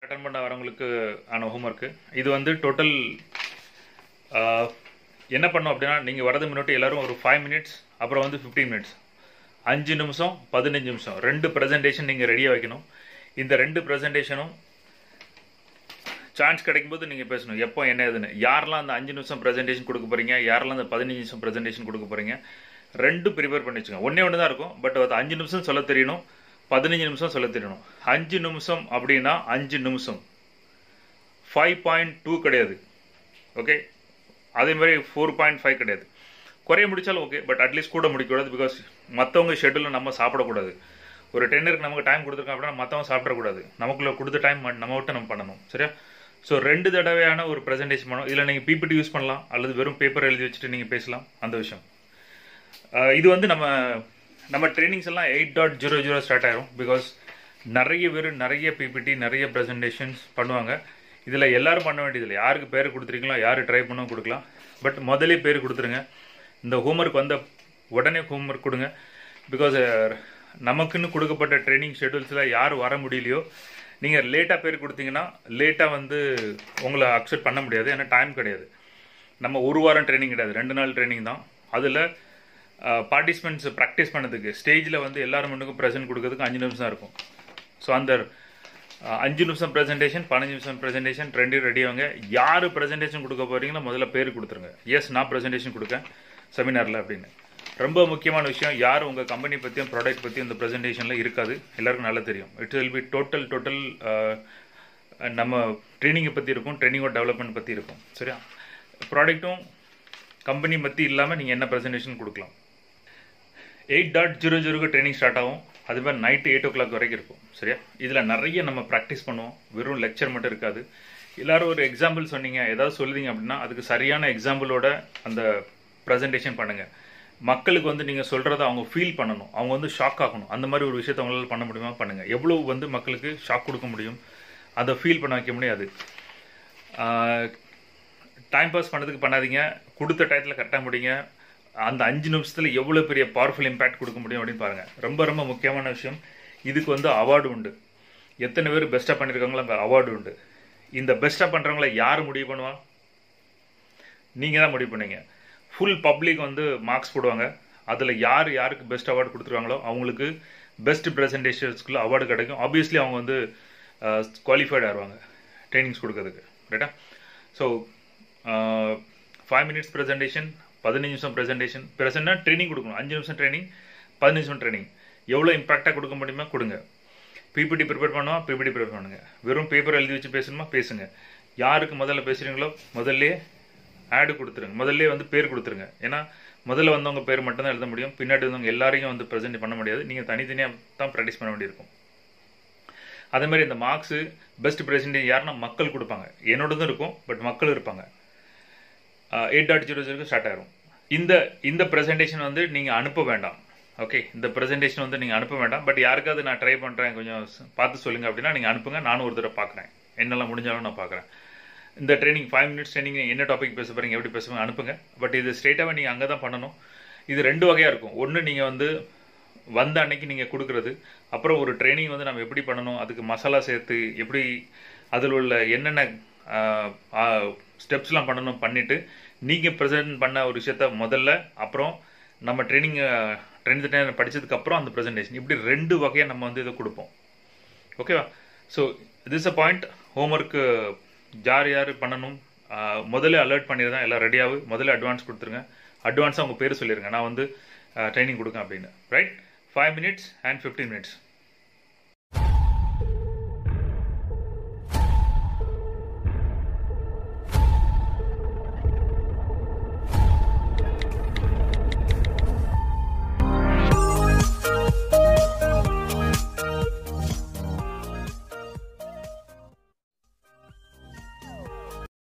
attend பண்ண வரவங்களுக்கு ஆன ஹோம்ஒர்க்கு இது வந்து டோட்டல் என்ன பண்ணோம் அப்படின்னா நீங்கள் வரது முன்னாடி எல்லாரும் ஒரு ஃபைவ் மினிட்ஸ் அப்புறம் வந்து ஃபிஃப்டீன் மினிட்ஸ் அஞ்சு நிமிஷம் பதினஞ்சு நிமிஷம் ரெண்டு ப்ரெசன்டேஷன் நீங்கள் ரெடியாக வைக்கணும் இந்த ரெண்டு ப்ரெசன்டேஷனும் சான்ஸ் கிடைக்கும்போது நீங்கள் பேசணும் எப்போ என்ன ஏதுன்னு யாரெல்லாம் அந்த அஞ்சு நிமிஷம் ப்ரெசன்டேஷன் கொடுக்க போகிறீங்க யாரெல்லாம் அந்த பதினஞ்சு நிமிஷம் ப்ரெசன்டேஷன் கொடுக்க போகிறீங்க ரெண்டும் ப்ரிப்பேர் பண்ணி வச்சுக்கோங்க ஒன்றே ஒன்று தான் இருக்கும் பட் அது அஞ்சு நிமிஷம் சொல்ல தெரியணும் பதினஞ்சு நிமிஷம் சொல்ல தெரியணும் அஞ்சு நிமிஷம் அப்படின்னா அஞ்சு நிமிஷம் ஃபைவ் பாயிண்ட் டூ கிடையாது ஓகே அதே மாதிரி ஃபோர் பாயிண்ட் ஃபைவ் கிடையாது குறைய முடிச்சாலும் ஓகே பட் அட்லீஸ்ட் கூட முடிக்கக்கூடாது பிகாஸ் மற்றவங்க ஷெட்யூலில் நம்ம சாப்பிடக்கூடாது ஒரு டென்னருக்கு நமக்கு டைம் கொடுத்துருக்கோம் அப்படின்னா மற்றவங்க சாப்பிடக்கூடாது நமக்குள்ள கொடுத்த டைம் நம்ம விட்டு நம்ம பண்ணணும் சரியா ஸோ ரெண்டு தடவையான ஒரு ப்ரெசன்டேஷன் பண்ணணும் இதில் நீங்கள் பிபிடி யூஸ் பண்ணலாம் அல்லது வெறும் பேப்பர் எழுதி வச்சுட்டு நீங்கள் பேசலாம் அந்த விஷயம் அஹ் இது வந்து நம்ம நம்ம ட்ரைனிங்ஸ் எல்லாம் eight dot zero zero start ஆயிரும் பிகாஸ் நிறைய பேர் நிறைய பிபிடி நிறைய ப்ரெசன்டேஷன்ஸ் பண்ணுவாங்க இதில் எல்லாரும் பண்ண வேண்டியதில்லை யாருக்கு பேர் கொடுத்துருக்கீங்களோ யார் ட்ரை பண்ணவும் கொடுக்கலாம் பட் முதலே பேர் கொடுத்துருங்க இந்த ஹோம்ஒர்க் வந்த உடனே ஹோம்ஒர்க் கொடுங்க பிகாஸ் நமக்குன்னு கொடுக்கப்பட்ட ட்ரைனிங் ஷெடியூல்ஸில் யார் வர முடியலையோ நீங்கள் லேட்டாக பேர் கொடுத்தீங்கன்னா லேட்டாக வந்து உங்களை அக்செப்ட் பண்ண முடியாது ஏன்னா டைம் கிடையாது நம்ம ஒரு வாரம் ட்ரைனிங் கிடையாது ரெண்டு நாள் ட்ரைனிங் தான் அதில் பார்ட்டிசிபெண்ட்ஸ் ப்ராக்டிஸ் பண்ணதுக்கு ஸ்டேஜில் வந்து எல்லாரும் முன்னுக்கும் ப்ரெசென்ட் கொடுக்கறதுக்கு அஞ்சு நிமிஷம் இருக்கும் ஸோ அந்த அஹ், அஞ்சு நிமிஷம் ப்ரெசன்டேஷன் பதினஞ்சு நிமிஷம் ப்ரெசன்டேஷன் ரெண்டும் ரெடி ஆகுங்க யார் ப்ரெசன்டேஷன் கொடுக்க போறீங்களோ முதல்ல பேர் கொடுத்துருங்க எஸ் நான் ப்ரெசன்டேஷன் கொடுக்கேன் செமினாரில் அப்படின்னு ரொம்ப முக்கியமான விஷயம் யார் உங்கள் கம்பெனி பற்றியும் ப்ராடக்ட் பற்றியும் இந்த ப்ரெசன்டேஷனில் இருக்காது எல்லாருக்கும் நல்லா தெரியும் it's will be total total நம்ம ட்ரைனிங்கை பற்றி இருக்கும் ட்ரைனிங்கோட டெவலப்மெண்ட் பற்றி இருக்கும் சரியா ப்ராடக்ட்டும் கம்பெனி பற்றி இல்லாமல் நீங்கள் என்ன ப்ரெசன்டேஷன் கொடுக்கலாம் எயிட் டாட் ஜீரோ ஜீரோக்கு ட்ரைனிங் ஸ்டார்ட் ஆகும் அது மாதிரி நைட்டு எயிட் ஓ கிளாக் வரைக்கும் இருக்கும் சரியா இதில் நிறைய நம்ம ப்ராக்டிஸ் பண்ணுவோம் வெறும் லெக்சர் மட்டும் இருக்காது எல்லாரும் ஒரு எக்ஸாம்பிள் சொன்னீங்க ஏதாவது சொல்லுதீங்க அப்படின்னா அதுக்கு சரியான எக்ஸாம்பிளோட அந்த ப்ரெசன்டேஷன் பண்ணுங்கள் மக்களுக்கு வந்து நீங்கள் சொல்கிறத அவங்க ஃபீல் பண்ணணும் அவங்க வந்து ஷாக் ஆகணும் அந்த மாதிரி ஒரு விஷயத்தை அவங்களால பண்ண முடியுமா பண்ணுங்கள் எவ்வளோ வந்து மக்களுக்கு ஷாக் கொடுக்க முடியும் அதை ஃபீல் பண்ண வைக்க முடியாது டைம் பாஸ் பண்ணதுக்கு பண்ணாதீங்க கொடுத்த டயத்தில் கரெக்டாக முடியுங்க அந்த அஞ்சு நிமிஷத்தில் எவ்வளோ பெரிய பவர்ஃபுல் இம்பேக்ட் கொடுக்க முடியும் அப்படின்னு பாருங்கள் ரொம்ப ரொம்ப முக்கியமான விஷயம் இதுக்கு வந்து அவார்டு உண்டு எத்தனை பேர் பெஸ்ட்டாக பண்ணியிருக்காங்களோ அங்கே அவார்டு உண்டு இந்த பெஸ்ட்டாக பண்ணுறவங்கள யார் முடிவு பண்ணுவா நீங்கள் தான் முடிவு பண்ணீங்க ஃபுல் பப்ளிக் வந்து மார்க்ஸ் போடுவாங்க அதில் யார் யாருக்கு பெஸ்ட் அவார்டு கொடுத்துருக்காங்களோ அவங்களுக்கு பெஸ்ட் ப்ரெசன்டேஷன்ஸ்க்குள்ள அவார்டு கிடைக்கும் ஆப்வியஸ்லி அவங்க வந்து குவாலிஃபைட் ஆடுவாங்க ட்ரைனிங்ஸ் கொடுக்கறதுக்கு ரைட்டா ஸோ ஃபைவ் மினிட்ஸ் ப்ரெசன்டேஷன் பதினஞ்சு நிமிஷம் ப்ரெசன்டேஷன் ப்ரெசென்ட்னா ட்ரைனிங் கொடுக்கணும் அஞ்சு நிமிஷம் ட்ரைனிங் பதினஞ்சு நிமிஷம் ட்ரைனிங் எவ்வளோ இம்பாக்டாக கொடுக்க முடியுமா கொடுங்க பிபிடி ப்ரிப்பேர் பண்ணுவா பிபிடி ப்ரிப்பேர் பண்ணுங்க வெறும் பேப்பர் எழுதி வச்சு பேசணுமா பேசுங்க யாருக்கு முதல்ல பேசுகிறீங்களோ முதல்ல ஆடு கொடுத்துருங்க முதல்ல வந்து பேர் கொடுத்துருங்க ஏன்னா முதல்ல வந்தவங்க பேர் மட்டும் தான் எழுத முடியும் பின்னாடி வந்தவங்க எல்லாரையும் வந்து ப்ரெசென்ட் பண்ண முடியாது நீங்கள் தனித்தனியாக தான் ப்ராக்டிஸ் பண்ண வேண்டியிருக்கும் அதே மாதிரி இந்த மார்க்ஸு பெஸ்ட் ப்ரெசன்டேஜ் யாருன்னா மக்கள் கொடுப்பாங்க என்னோடதும் இருக்கும் பட் மக்கள் இருப்பாங்க எயிட் டாட் ஜீரோ ஜீரோக்கு ஸ்டார்ட் ஆயிரும் இந்த இந்த ப்ரெசன்டேஷன் வந்து நீங்கள் அனுப்ப வேண்டாம் ஓகே இந்த ப்ரெசன்டேஷன் வந்து நீங்கள் அனுப்ப வேண்டாம் பட் யாருக்காவது நான் ட்ரை பண்ணுறேன் கொஞ்சம் ஸ்- பார்த்து சொல்லுங்கள் அப்படின்னா நீங்கள் அனுப்புங்க நானும் ஒரு தடவை பார்க்குறேன் என்னெல்லாம் முடிஞ்சாலும் நான் பார்க்குறேன் இந்த ட்ரைனிங் ஃபைவ் மினிட்ஸ் ட்ரைனிங் என்ன டாபிக் பேச போகிறீங்க எப்படி பேசுவாங்க அனுப்புங்க பட் இது ஸ்ட்ரெயிட்டாகவே நீங்கள் அங்கே தான் பண்ணணும் இது ரெண்டு வகையாக இருக்கும் ஒன்று நீங்கள் வந்து வந்த அன்னைக்கு நீங்கள் கொடுக்குறது அப்புறம் ஒரு ட்ரைனிங் வந்து நம்ம எப்படி பண்ணணும் அதுக்கு மசாலா சேர்த்து எப்படி அதில் உள்ள என்னென்ன ஸ்டெப்ஸ்லாம் பண்ணணும் பண்ணிவிட்டு நீங்கள் ப்ரெசென்ட் பண்ண ஒரு விஷயத்த முதல்ல அப்புறம் நம்ம ட்ரைனிங் ட்ரைனிங் ட்ரைனர் படிச்சதுக்கு அப்புறம் அந்த ப்ரெசன்டேஷன் இப்படி ரெண்டு வகையாக நம்ம வந்து இதை கொடுப்போம் ஓகேவா ஸோ திஸ் அ பாயிண்ட் ஹோம்ஒர்க்கு யார் யார் பண்ணணும் ஆஹ் முதல்ல அலர்ட் பண்ணிடுறேன் எல்லாம் ரெடியாகு முதல்ல அட்வான்ஸ் கொடுத்துருங்க அட்வான்ஸாக உங்கள் பேர் சொல்லிடுங்க நான் வந்து ட்ரைனிங் கொடுக்கேன் அப்படின்னு right five minutes and fifteen minutes